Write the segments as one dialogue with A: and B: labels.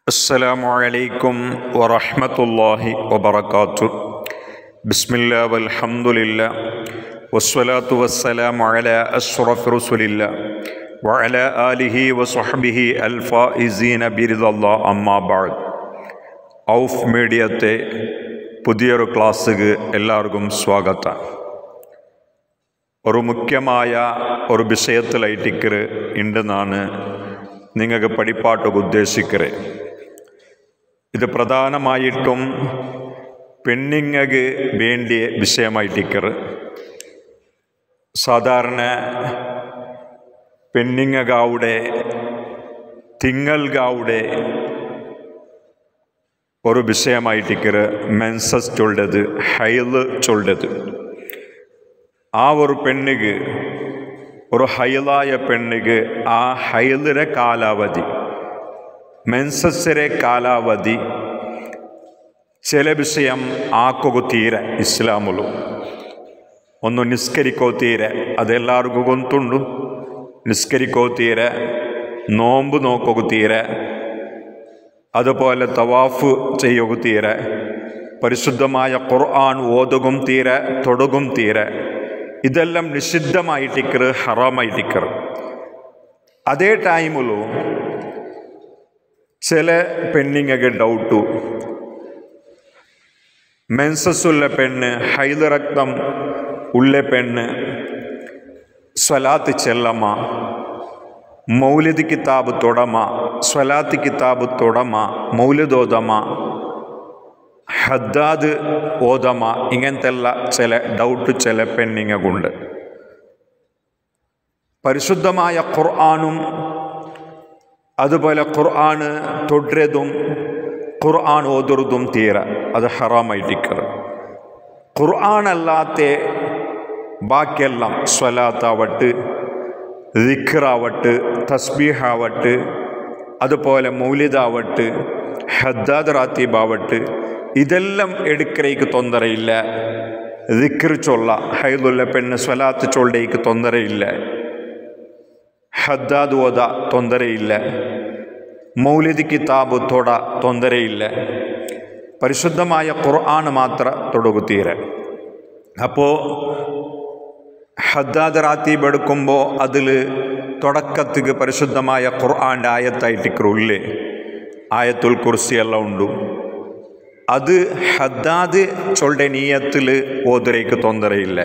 A: السلام عليكم ورحمة الله وبركاته بسم الله والحمد لله والصلاة والسلام على أشرف رسول الله وعلى آله وصحبه الفائزين برضا الله أما بعد ഔഫ് മീഡിയത്തെ പുതിയൊരു ക്ലാസ്സിക്ക് എല്ലാവർക്കും സ്വാഗതം ഒരു മുഖ്യമായ ഒരു വിഷയത്തിലായിട്ടിക്കറ് ഉണ്ടെന്നാണ് നിങ്ങൾക്ക് പഠിപ്പാട്ടൊക്കെ ഉദ്ദേശിക്കറ് ഇത് പ്രധാനമായിട്ടും പെണ്ണിങ്ങക്ക് വേണ്ടിയ വിഷയമായിട്ടിക്കറ് സാധാരണ പെണ്ണിങ്ങകാവുടെ തിങ്ങൽകാവുടെ ഒരു വിഷയമായിട്ടിക്കറ് മെൻസസ് ചൊല്ലത് ഹൈല് ചൊല്ലത് ആ ഒരു പെണ്ണിക്ക് ഒരു ഹൈലായ പെണ്ണിക്ക് ആ ഹൈലിരെ കാലാവധി മെൻസസിരെ കാലാവധി ചില വിഷയം ആക്കുക തീരെ ഇസ്ലാമുಲು ഒന്ന് ನಿಸ್ಕರಿಕೋ ತೀರೆ ಅದೆಲ್ಲರಿಗೂ ಗೊತ್ತುಂಡು ನಿಸ್ಕರಿಕೋ ತೀರೆ നോമ്പ് നോക്കുക തീരെ അതുപോലെ തവാഫ് ചെയ്യുക തീരെ പരിശുദ്ധമായ ഖുർആൻ ഓതുകും തീരെ തൊടുകും തീരെ ഇതെല്ലാം നിഷിദ്ധമായിട്ടിക്കറ് ഹറാമായിട്ടിക്കറ് അതേ ടൈമിലു ചില പെണ്ണിങ്ങಗೆ ഡൗട്ടു മെൻസസ്സുള്ള പെണ്ണ് ഹൈദ് രക്തം ഉള്ള പെണ്ണ് സ്വലാത്ത് ചെല്ലമ്മ മൗലിദ് കിതാബ് തൊടമ സ്വലാത്ത് കിതാബ് തൊടമ മൗലിദോദമ ഹദ്ദാദ് ഓതമ ഇങ്ങനത്തെ ചില ഡൗട്ട് ചില പെണ്ണിങ്ങുണ്ട് പരിശുദ്ധമായ ഖുർആാനും അതുപോലെ ഖുർആന് തൊടരതും ഖുർആൻ ഓതുറതും തീര അത് ഹറാമായിട്ടിക്കറ് ഖുർആാനല്ലാത്ത ബാക്കിയെല്ലാം സ്വലാത്താവട്ട് ദിഖറാവട്ട് തസ്ബീഹാവട്ട് അതുപോലെ മൗലിദാവട്ട് ഹദ്ദാദ് റാത്തീബാവട്ട് ഇതെല്ലാം എടുക്കരയ്ക്ക് തൊന്തരയില്ല ദിക്ർ ചൊല്ല ഹൈദുള്ള പെണ്ണ് സ്വലാത്ത് ചൊല്ലയ്ക്ക് തൊന്തരയില്ല ഹദ്ദാദ് ഓത ತೊಂದರೆಯಿಲ್ಲ മൗലിദ് കിതാബ് തൊട ತೊಂದರೆಯಿಲ್ಲ പരിശുദ്ധമായ ഖുർആൻ മാത്ര തൊടുകുത്തീരെ അപ്പോൾ ഹദ്ദാദ് റാത്തീബ് എടുക്കുമ്പോൾ അതിൽ തുടക്കത്തിക്ക് പരിശുദ്ധമായ ഖുർആൻ്റെ ആയത്തായിട്ടിക്കുള്ളിൽ ആയത്തുൽ കുർസി എല്ലാം ഉണ്ട് അത് ഹദ്ദാദ് ചൊല്ലെ നീയത്തിൽ ഓതുരയ്ക്ക് തൊന്തരയില്ല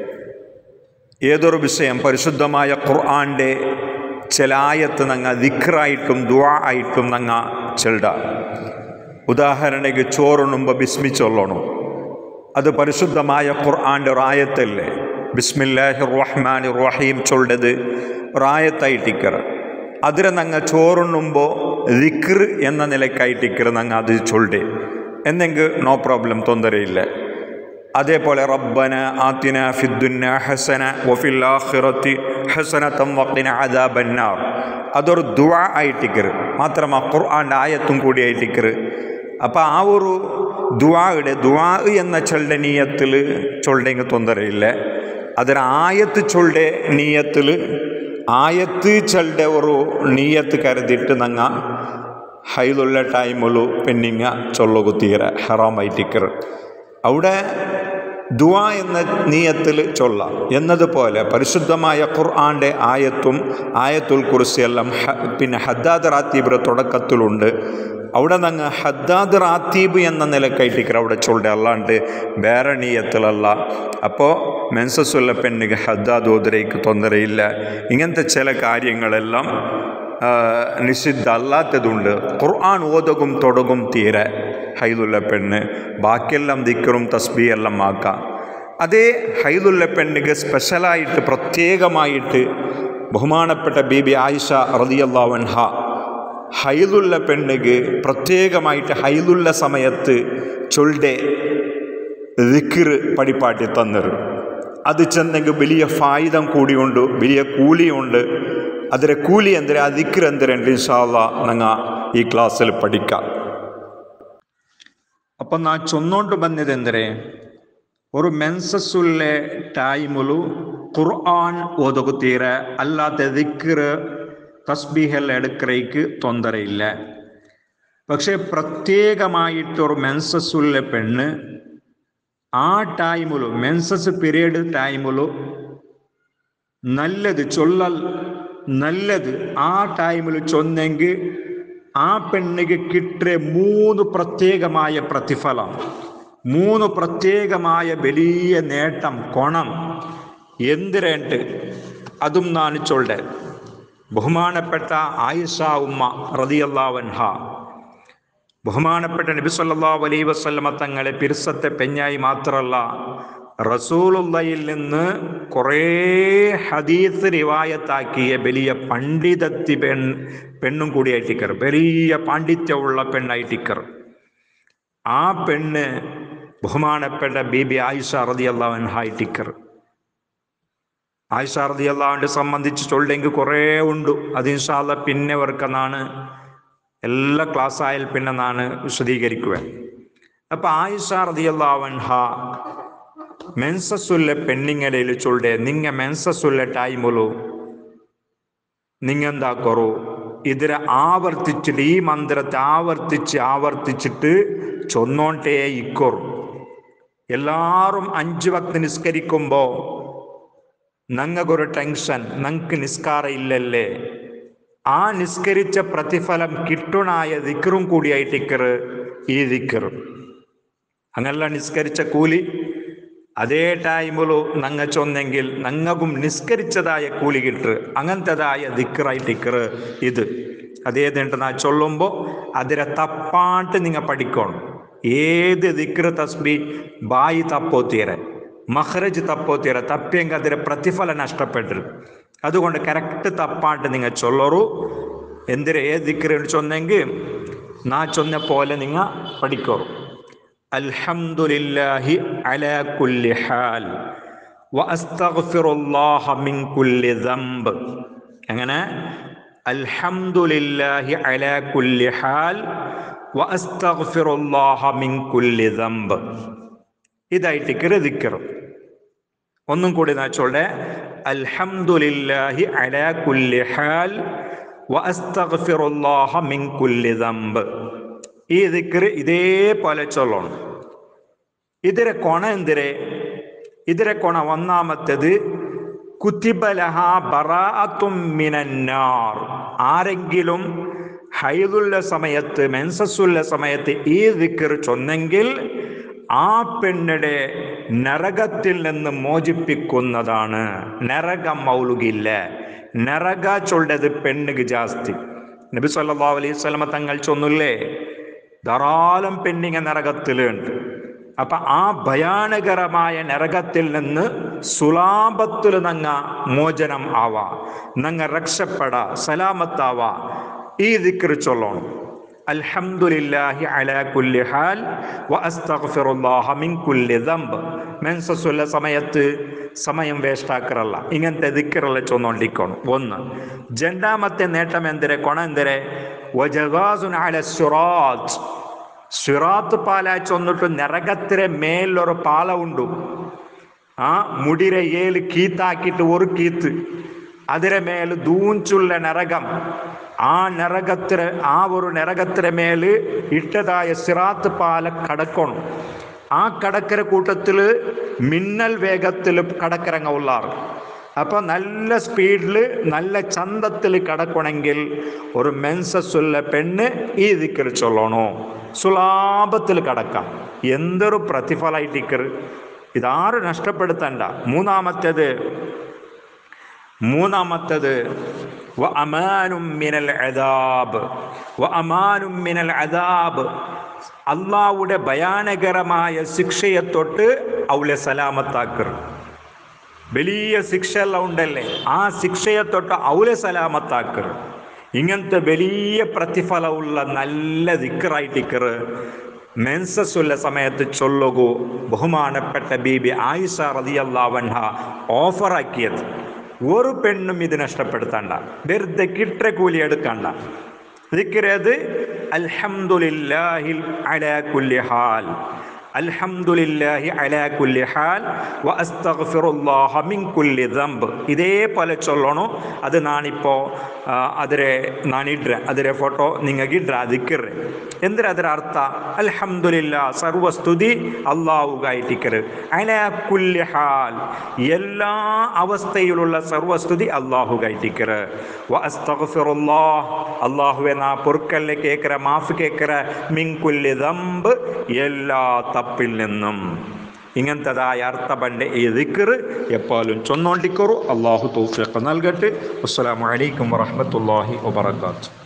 A: ഏതൊരു വിഷയം പരിശുദ്ധമായ ഖുർആൻ്റെ ചില ആയത്ത് നങ്ങ ദിഖറായിട്ടും ദുആ ആയിട്ടും നങ്ങ ചെൽട ഉദാഹരണക്ക് ചോറുണ്ണുമ്പോൾ ബിസ്മി ചൊല്ലണം അത് പരിശുദ്ധമായ ഖുർആൻ്റെ ഒരു ആയത്തല്ലേ ബിസ്മില്ലാഹി റഹ്മാൻ റഹീം ചൊല്ലത് ഒരായത്തായിട്ടിക്കറ് അതിരെ നങ്ങ ചോറുണ്ണുമ്പോൾ ദിക്ർ എന്ന നിലക്കായിട്ടിക്കറ് നങ്ങ അത് ചൊല്ലേ എന്നെങ്കിൽ നോ പ്രോബ്ലം തൊന്തരയില്ല അതേപോലെ റബ്ബന ആത്തിന ഫിദ്ദുന്ന ഹസന വഫിൽ ആഖിറത്തി ഹസനത്തം വഖിന അദാബന്നാർ അതൊരു ദുആ ആയിട്ടിക്കറ് മാത്രമാ ഖുർആൻ്റെ ആയത്തും കൂടി ആയിട്ടിക്കറ് അപ്പോൾ ആ ഒരു ദുആയുടെ ദുആ എന്ന ചൊല്ലെ നീയത്തിൽ ചൊല്ലെങ്കിൽ തൊന്തരയില്ല അതിന് ആയത്ത് ചൊല്ലെ നീയത്തിൽ ആയത്ത് ചൊല്ലെ ഒരു നീയത്ത് കരുതിയിട്ട് നങ്ങ ഹൈലുള്ള ടൈമിലു പെണ്ണിങ്ങ ചൊല്ലുക തീരെ ഹറാമായിട്ടിക്കറ് അവിടെ ദുവ എന്ന നീയത്തിൽ ചൊല്ലാം എന്നതുപോലെ പരിശുദ്ധമായ ഖുർആൻ്റെ ആയത്തും ആയത്തുൽ കുറിസിയെല്ലാം പിന്നെ ഹദ്ദാദ് റാത്തീബിൻ്റെ തുടക്കത്തിലുണ്ട് അവിടെ നങ്ങ് ഹദ്ദാദ് റാത്തീബ് എന്ന നിലക്കായിട്ടിക്കറ അവിടെ ചൊല്ലുക അല്ലാണ്ട് വേറെ നീയത്തിലല്ല അപ്പോൾ മെൻസസ്സുള്ള പെണ്ണിക്ക് ഹദ്ദാദ് ഓദരയ്ക്ക് തൊന്തരയില്ല ഇങ്ങനത്തെ ചില കാര്യങ്ങളെല്ലാം നിഷിദ്ധ അല്ലാത്തതുണ്ട് ഖുർആൻ ഓതകും തൊടകും തീരെ ഹൈദുള്ള പെണ്ണ് ബാക്കിയെല്ലാം ദിക്കറും തസ്ബി എല്ലാം ആക്കാം അതേ ഹൈദുള്ള പെണ്ണിക്ക് സ്പെഷ്യലായിട്ട് പ്രത്യേകമായിട്ട് ബഹുമാനപ്പെട്ട ബീബി ആയിഷ റതിയല്ലാവൻഹ ഹൈദുള്ള പെണ്ണിക്ക് പ്രത്യേകമായിട്ട് ഹൈദുള്ള സമയത്ത് ചൊല്ലെ ദിക്കർ പടിപ്പാട്ടി തന്നത് അത് ചെന്നെങ്കിൽ വലിയ ഫായുധം കൂടിയുണ്ട് വലിയ കൂലിയുണ്ട് ಅದರ ಕೂಲಿ ಅಂದರೆ ಆ ದಿಕ್ರ್ ಅಂದರೆ ಇನ್ಶಾಲ್ಲ ನಂಗೆ ಈ ಕ್ಲಾಸಲ್ಲಿ ಪಡಿಕ അപ്പം നാ ചൊന്നോണ്ട് ಬಂದಿದೆಂದರೆ ഒരു മെൻസസ്സുള്ള ടൈമിലു ഖുർആൻ ഓതുകുത്തീര അല്ലാത്ത ദിക്ർ തസ്ബീഹെല്ലാം എടുക്കറയ്ക്ക് ತೊಂದರೆ ಇಲ್ಲ
B: പക്ഷെ പ്രത്യേകമായിട്ടൊരു മെൻസസ്സുള്ള പെണ്ണ് ആ ടൈമിലു മെൻസസ് പീരീഡ് ടൈമിലു നല്ലത് ചൊല്ലൽ നല്ലത് ആ ടൈമിൽ ചൊന്നെങ്കിൽ ആ പെണ്ണിക്ക് കിട്ടിയ മൂന്ന് പ്രത്യേകമായ പ്രതിഫലം മൂന്ന് പ്രത്യേകമായ വലിയ നേട്ടം കൊണം എന്തിരണ്ട് അതും ഞാൻ ചൊല്ലെ ബഹുമാനപ്പെട്ട ആയിഷ ഉമ്മ റതിയല്ലാവൻഹ ബഹുമാനപ്പെട്ട നബി സല്ലല്ലാഹു അലൈഹി വസല്ലമ തങ്ങളെ പിരിസത്തെ പെഞ്ഞായി മാത്രമല്ല റസൂലുള്ളയിൽ നിന്ന് കുറേ ഹദീസ് റിവായത്താക്കിയ വലിയ പണ്ഡിതത്തി പെൺ പെണ്ണും കൂടിയായിട്ടിക്കർ വലിയ പാണ്ഡിത്യമുള്ള പെണ്ണായിട്ടിക്കർ ആ പെണ്ണ് ബഹുമാനപ്പെട്ട ബീബി ആയിഷ റതി അള്ളാഹൻഹായിട്ടിക്കർ ആയിഷ റതി അള്ളാഹുവിനെ സംബന്ധിച്ച് ചൊല്ലെങ്കിൽ കുറേ ഉണ്ട് അത് ഇൻഷാല്ല പിന്നെ വർക്കെന്നാണ് എല്ലാ ക്ലാസ് ആയാൽ പിന്നെ നാണ് വിശദീകരിക്കുക അപ്പൊ ആയിഷ റതി അള്ളാഹൻഹ മെൻസസ്സുള്ള പെണ്ണിങ്ങലയിൽ ചൊല്ലെ നിങ്ങ മെൻസസ്സുള്ള ടൈമുലു നിങ്ങെന്താ കുറു ഇതിനെ ആവർത്തിച്ചിട്ട് ഈ മന്ത്രത്തെ ആവർത്തിച്ച് ആവർത്തിച്ചിട്ട് ചൊന്നോണ്ടേ ഇക്കൊറു എല്ലാരും അഞ്ചു വക്ത് നിസ്കരിക്കുമ്പോ നങ്ങക്കൊരു ടെൻഷൻ നങ്ങക്ക് നിസ്കാര ഇല്ലല്ലേ ആ നിസ്കരിച്ച പ്രതിഫലം കിട്ടുണായ ദിക്കറും കൂടിയായിട്ട് ഇക്കറ് ഈ ദിക്കറ് അങ്ങനല്ല നിസ്കരിച്ച കൂലി അതേ ടൈമിലു നങ്ങ ചൊന്നെങ്കിൽ നങ്ങകും നിസ്കരിച്ചതായ കൂലി കിട്ട് അങ്ങനത്തേതായ ദിക്കറായിട്ട് ഇക്കറ് ഇത് അതേതുണ്ട് നാ ചൊല്ലുമ്പോൾ അതിനെ തപ്പാണ്ട് നിങ്ങൾ പഠിക്കണം ഏത് ദിക്റ് തസ്ബി ബായി തപ്പോത്തീരെ മഹ്റജ് തപ്പോത്തീരെ തപ്പിയെങ്കിൽ അതിൻ്റെ പ്രതിഫലം നഷ്ടപ്പെട്ടു അതുകൊണ്ട് കറക്റ്റ് തപ്പാണ്ട് നിങ്ങൾ ചൊല്ലറു എന്തിരെ ഏത് ദിക്റ് ചൊന്നെങ്കിൽ നാ ചൊന്ന പോലെ നിങ്ങൾ പഠിക്കറു الحمد لله على كل حال واستغفر الله من كل ذنب അങ്ങനെ الحمد لله على كل حال واستغفر الله من كل ذنب ഇതായിട്ട് ദിക്കർ ഒന്നും കൂടി നാച്ചോടെ അൽഹംദുലില്ലാഹി അലാ കുല്ലി ഹാൽ വഅസ്തഗ്ഫിറുല്ലാഹ മിൻ കുല്ലി ദംബ് ഈ ദിക്ർ ഇതേപോലെ ചൊല്ലണം ഇതിരെ കൊണ എന്തിരെ ഇതിരെ കൊണ ഒന്നാമത്തേത് കുത്തിബലഹ ബറാഅത്തും മിനന്നാർ ആരെങ്കിലും ഹൈദുള്ള സമയത്ത് മെൻസസ്സുള്ള സമയത്ത് ഈ ദിക്കർ ചൊന്നെങ്കിൽ ആ പെണ്ണിടെ നരകത്തിൽ നിന്ന് മോചിപ്പിക്കുന്നതാണ് നരകം മൗലുകില്ല നരക ചൊല്ലത് പെണ്ണുക്ക് ജാസ്തി നബി സല്ലല്ലാഹു അലൈഹി വസല്ലമ തങ്ങൾ ചൊന്നില്ലേ ധാരാളം പെണ്ണിങ്ങ നരകത്തിലുണ്ട് അപ്പൊ ആ ഭയാനകരമായ നരകത്തിൽ നിന്ന് സുലാഭത്തിൽ നങ്ങ മോചനം ആവാ നങ്ങ രക്ഷപ്പെടാ സലാമത്താവാ ഈ ദിക്ർ ചൊല്ലണം അൽഹംദുലില്ലാഹി അലാ കുല്ലി ഹാൽ വഅസ്തഗ്ഫിറുല്ലാഹ മിൻ കുല്ലി ദംബ് മെൻസസ്സുള്ള സമയത്ത് സമയം വേസ്റ്റാക്കറല്ല ഇങ്ങനത്തെ ദിക്കറല്ല ചൊന്നോണ്ടിക്കണം ഒന്ന് രണ്ടാമത്തെ നേട്ടം എന്തിരെ കൊണ എന്തിരെ വജവാസുൻ അല സുറാത്ത് സിറാത്ത് പാല ചൊന്നിട്ട് നരകത്തിരെ മേലൊരു പാല ഉണ്ടു ആ മുടിരെ ഏഴ് കീത്താക്കിയിട്ട് ഒരു കീത്ത് അതിരെ മേൽ ദൂഞ്ചുള്ള നരകം ആ നരകത്തിര ആ ഒരു നരകത്തിര മേല് ഇട്ടതായ സിറാത്ത് പാല കടക്കണം ആ കടക്കര കൂട്ടത്തിൽ മിന്നൽ വേഗത്തിൽ കടക്കിറങ്ങ ഉള്ളാറ് അപ്പോൾ നല്ല സ്പീഡിൽ നല്ല ചന്തത്തിൽ കടക്കണമെങ്കിൽ ഒരു മെൻസസ്സുള്ള പെണ്ണ് ഈ ദിക്കർ ചൊല്ലണോ സുലാഭത്തിൽ കടക്കാം എന്തൊരു പ്രതിഫലമായിട്ട് ഇക്കർ ഇതാരും നഷ്ടപ്പെടുത്തണ്ട മൂന്നാമത്തേത് മൂന്നാമത്തേത് വ അമാനും മിനൽ അദാബ് വ അമാനും മിനൽ അദാബ് അള്ളാവുടെ ഭയാനകരമായ ശിക്ഷയെ തൊട്ട് അവളെ സലാമത്താക്കർ വലിയ ശിക്ഷ എല്ലാം ഉണ്ടല്ലേ ആ ശിക്ഷയെ തൊട്ട് അവളെ സലാമത്താക്കർ ഇങ്ങനത്തെ വലിയ പ്രതിഫലമുള്ള നല്ല ദിക്കറായിട്ടിക്കർ മെൻസസ് ഉള്ള സമയത്ത് ചൊല്ലുകൂ ബഹുമാനപ്പെട്ട ബീബി ആയിഷ റതിയല്ലാവൻഹ ഓഫറാക്കിയത് ഒരു പെണ്ണും ഇത് നഷ്ടപ്പെടുത്തണ്ട വെറുതെ കിട്ട കൂലി എടുക്കണ്ട ദിക്കരത് അൽഹംദുലില്ലാഹിൽ അലാ കുല്ലി ഹാൽ അൽഹംദുലില്ലാഹി അലാ കുല്ലി ഹാൽ വ അസ്തഗ്ഫിറുല്ലാഹ മിൻ കുല്ലി ദംബ് ഇതേപോലെ ചൊല്ലണോ അത് നാണിപ്പോൾ അതിരെ നാണിಡ್ರ അതിരെ ಫೋಟೋ ನಿಮಗೆ ಇಡ್ರ ಅದಕ್ಕಿರ್ರೆ ಎಂದ್ರೆ ಅದರ ಅರ್ಥ ಅಲ್ಹಮ್ದುಲಿಲ್ಲ ಸರ್ವಸ್ತುತಿ അള്ളാഹുകായിട്ടിക്കറ് അല കുല്ലി ഹാൽ എല്ലാ അവസ്ഥയിലുള്ള സർവസ്തുതി അള്ളാഹുകായിട്ടിക്കറ് വ അസ്തഗ്ഫിറുല്ലാഹ് അള്ളാഹുവെ നാ പൊറുക്കല്ലെ കേക്കറ മാഫ് കേക്കറ മിൻ കുല്ലി ദംബ് എല്ലാ തപ്പിൽ നിന്നും ഇങ്ങനത്തതായ അർത്ഥബണ്ട് ഈ ദിക്കറ് എപ്പോഴും ചൊന്നോണ്ടിക്കറു അള്ളാഹു തൗഫീഖ് നൽകട്ടെ അസ്സലാമു അലൈക്കും വറഹ്മത്തുള്ളാഹി വബറകാതുഹു